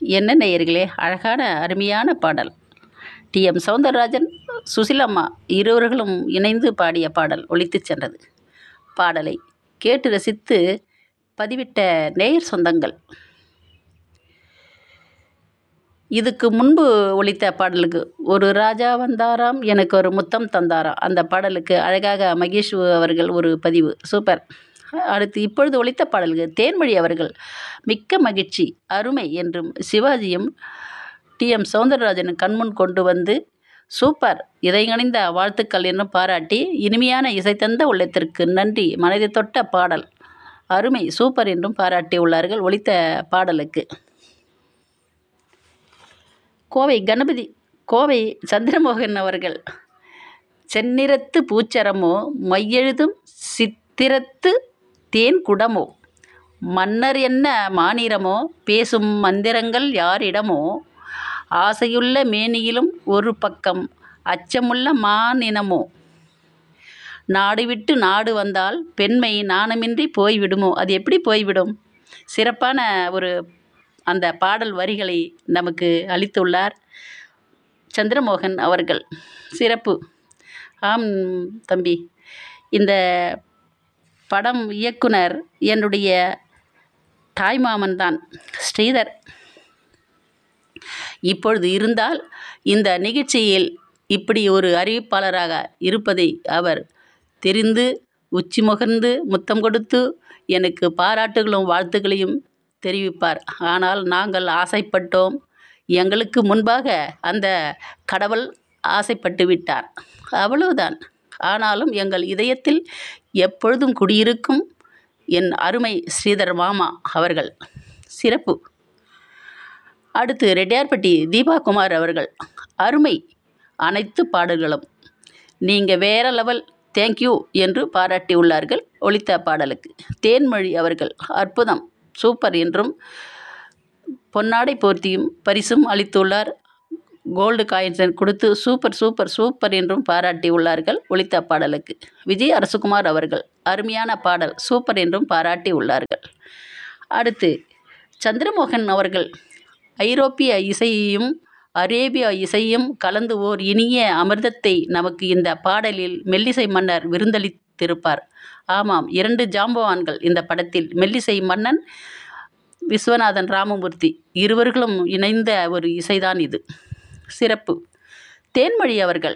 என்ன நேயர்களே அழகான அருமையான பாடல் டி எம் சௌந்தரராஜன் சுசிலம்மா இருவர்களும் இணைந்து பாடிய பாடல் ஒலித்துச் சென்றது பாடலை கேட்டு ரசித்து பதிவிட்ட நேயர் சொந்தங்கள் இதுக்கு முன்பு ஒலித்த பாடலுக்கு ஒரு ராஜா வந்தாராம் எனக்கு ஒரு முத்தம் தந்தாராம் அந்த பாடலுக்கு அழகாக மகேஷ் அவர்கள் ஒரு பதிவு சூப்பர் அடுத்து இப்பொழுது ஒலித்த பாடலுக்கு தேன்மொழி அவர்கள் மிக்க மகிழ்ச்சி அருமை என்றும் சிவாஜியும் டி எம் சௌந்தரராஜன் கண்முன் கொண்டு வந்து சூப்பர் இதையணிந்த வாழ்த்துக்கள் என்னும் பாராட்டி இனிமையான இசை தந்த உள்ளத்திற்கு நன்றி மனதை தொட்ட பாடல் அருமை சூப்பர் என்றும் பாராட்டியுள்ளார்கள் ஒலித்த பாடலுக்கு கோவை கணபதி கோவை சந்திரமோகன் அவர்கள் செந்நிறத்து பூச்சரமோ மையெழுதும் சித்திரத்து தேன் குடமோ மன்னர் என்ன மாநிறமோ பேசும் மந்திரங்கள் யாரிடமோ ஆசையுள்ள மேனியிலும் ஒரு பக்கம் அச்சமுள்ள மானினமோ நாடு விட்டு நாடு வந்தால் பெண்மை நாணமின்றி போய்விடுமோ அது எப்படி போய்விடும் சிறப்பான ஒரு அந்த பாடல் வரிகளை நமக்கு அளித்துள்ளார் சந்திரமோகன் அவர்கள் சிறப்பு ஆம் தம்பி இந்த படம் இயக்குனர் என்னுடைய தாய்மாமன் தான் ஸ்ரீதர் இப்பொழுது இருந்தால் இந்த நிகழ்ச்சியில் இப்படி ஒரு அறிவிப்பாளராக இருப்பதை அவர் தெரிந்து உச்சி முகர்ந்து முத்தம் கொடுத்து எனக்கு பாராட்டுகளும் வாழ்த்துக்களையும் தெரிவிப்பார் ஆனால் நாங்கள் ஆசைப்பட்டோம் எங்களுக்கு முன்பாக அந்த கடவுள் ஆசைப்பட்டு விட்டார் அவ்வளவுதான் ஆனாலும் எங்கள் இதயத்தில் எப்பொழுதும் குடியிருக்கும் என் அருமை ஸ்ரீதர் மாமா அவர்கள் சிறப்பு அடுத்து ரெட்டியார்பட்டி தீபா குமார் அவர்கள் அருமை அனைத்து பாடல்களும் நீங்கள் வேற லெவல் தேங்க்யூ என்று பாராட்டியுள்ளார்கள் ஒலித்த பாடலுக்கு தேன்மொழி அவர்கள் அற்புதம் சூப்பர் என்றும் பொன்னாடை போர்த்தியும் பரிசும் அளித்துள்ளார் கோல்டு காயின்ஸ் கொடுத்து சூப்பர் சூப்பர் சூப்பர் என்றும் பாராட்டியுள்ளார்கள் ஒலித்த பாடலுக்கு விஜய் அரசுகுமார் அவர்கள் அருமையான பாடல் சூப்பர் என்றும் பாராட்டி உள்ளார்கள் அடுத்து சந்திரமோகன் அவர்கள் ஐரோப்பிய இசையையும் அரேபிய இசையும் கலந்து ஓர் இனிய அமிர்தத்தை நமக்கு இந்த பாடலில் மெல்லிசை மன்னர் விருந்தளித்திருப்பார் ஆமாம் இரண்டு ஜாம்பவான்கள் இந்த படத்தில் மெல்லிசை மன்னன் விஸ்வநாதன் ராமமூர்த்தி இருவர்களும் இணைந்த ஒரு இசைதான் இது சிறப்பு தேன்மொழி அவர்கள்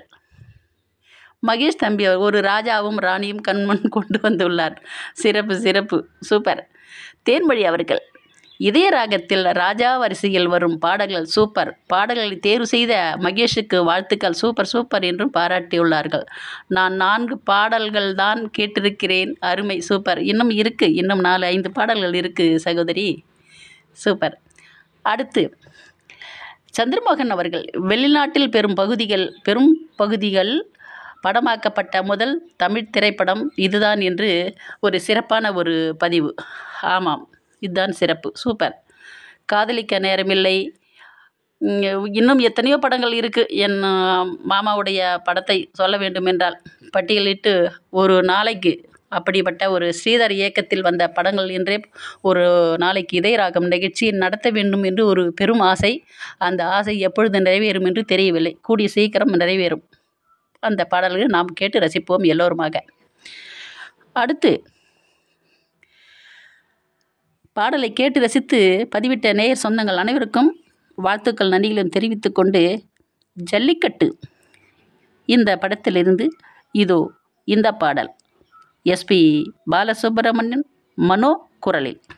மகேஷ் தம்பி அவர் ஒரு ராஜாவும் ராணியும் கண்முன் கொண்டு வந்துள்ளார் சிறப்பு சிறப்பு சூப்பர் தேன்மொழி அவர்கள் இதய ராகத்தில் ராஜா வரிசையில் வரும் பாடல்கள் சூப்பர் பாடல்களை தேர்வு செய்த மகேஷுக்கு வாழ்த்துக்கள் சூப்பர் சூப்பர் என்றும் பாராட்டியுள்ளார்கள் நான் நான்கு பாடல்கள் தான் கேட்டிருக்கிறேன் அருமை சூப்பர் இன்னும் இருக்குது இன்னும் நாலு ஐந்து பாடல்கள் இருக்குது சகோதரி சூப்பர் அடுத்து சந்திரமோகன் அவர்கள் வெளிநாட்டில் பெரும் பகுதிகள் பெரும் பகுதிகள் படமாக்கப்பட்ட முதல் தமிழ் திரைப்படம் இதுதான் என்று ஒரு சிறப்பான ஒரு பதிவு ஆமாம் இதுதான் சிறப்பு சூப்பர் காதலிக்க நேரமில்லை இன்னும் எத்தனையோ படங்கள் இருக்குது என் மாமாவுடைய படத்தை சொல்ல வேண்டுமென்றால் பட்டியலிட்டு ஒரு நாளைக்கு அப்படிப்பட்ட ஒரு ஸ்ரீதர் இயக்கத்தில் வந்த படங்கள் என்றே ஒரு நாளைக்கு இதயராகம் நிகழ்ச்சி நடத்த வேண்டும் என்று ஒரு பெரும் ஆசை அந்த ஆசை எப்பொழுது நிறைவேறும் என்று தெரியவில்லை கூடிய சீக்கிரம் நிறைவேறும் அந்த பாடல்களை நாம் கேட்டு ரசிப்போம் எல்லோருமாக அடுத்து பாடலை கேட்டு ரசித்து பதிவிட்ட நேயர் சொந்தங்கள் அனைவருக்கும் வாழ்த்துக்கள் நன்றிகளும் தெரிவித்து கொண்டு ஜல்லிக்கட்டு இந்த படத்திலிருந்து இதோ இந்த பாடல் எஸ்பி பாலசுப்ரமணியன் மனோ குரலில்